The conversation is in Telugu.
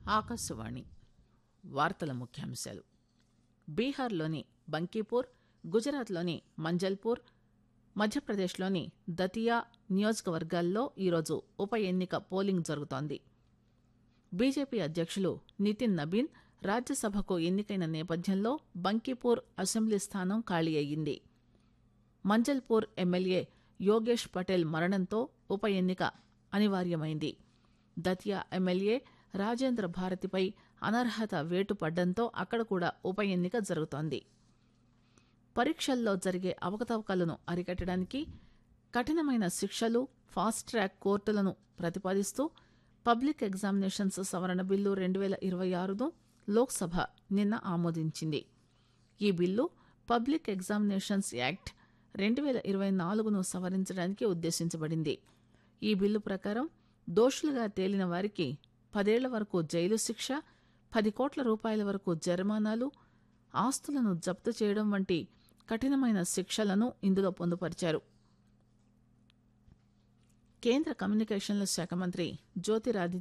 ఆకాశవాణి వార్తల ముఖ్యాంశాలు బీహార్లోని బంకీపూర్ గుజరాత్లోని మంజల్పూర్ మధ్యప్రదేశ్లోని దతియా నియోజకవర్గాల్లో ఈరోజు ఉప ఎన్నిక పోలింగ్ జరుగుతోంది బీజేపీ అధ్యక్షులు నితిన్ నబీన్ రాజ్యసభకు ఎన్నికైన నేపథ్యంలో బంకీపూర్ అసెంబ్లీ స్థానం ఖాళీ అయ్యింది మంజల్పూర్ ఎమ్మెల్యే యోగేష్ పటేల్ మరణంతో ఉప ఎన్నిక అనివార్యమైంది దతియా ఎమ్మెల్యే రాజేంద్ర భారతిపై అనర్హత వేటు పడ్డంతో అక్కడ కూడా ఉప ఎన్నిక జరుగుతోంది పరీక్షల్లో జరిగే అవకతవకలను అరికట్టడానికి కఠినమైన శిక్షలు ఫాస్ట్ ట్రాక్ కోర్టులను ప్రతిపాదిస్తూ పబ్లిక్ ఎగ్జామినేషన్స్ సవరణ బిల్లు రెండు వేల ఇరవై ఆరును లోక్సభ నిన్న ఆమోదించింది ఈ బిల్లు పబ్లిక్ ఎగ్జామినేషన్స్ యాక్ట్ రెండు వేల ఇరవై నాలుగును సవరించడానికి ఉద్దేశించబడింది ఈ బిల్లు ప్రకారం దోషులుగా తేలిన వారికి పదేళ్ల వరకు జైలు శిక్ష పది కోట్ల రూపాయల వరకు జరిమానాలు ఆస్తులను జప్తు చేయడం వంటి కఠినమైన శిక్షలను ఇందులో పొందుపరిచారు కేంద్ర కమ్యూనికేషన్ల శాఖ మంత్రి జ్యోతిరాదిత్య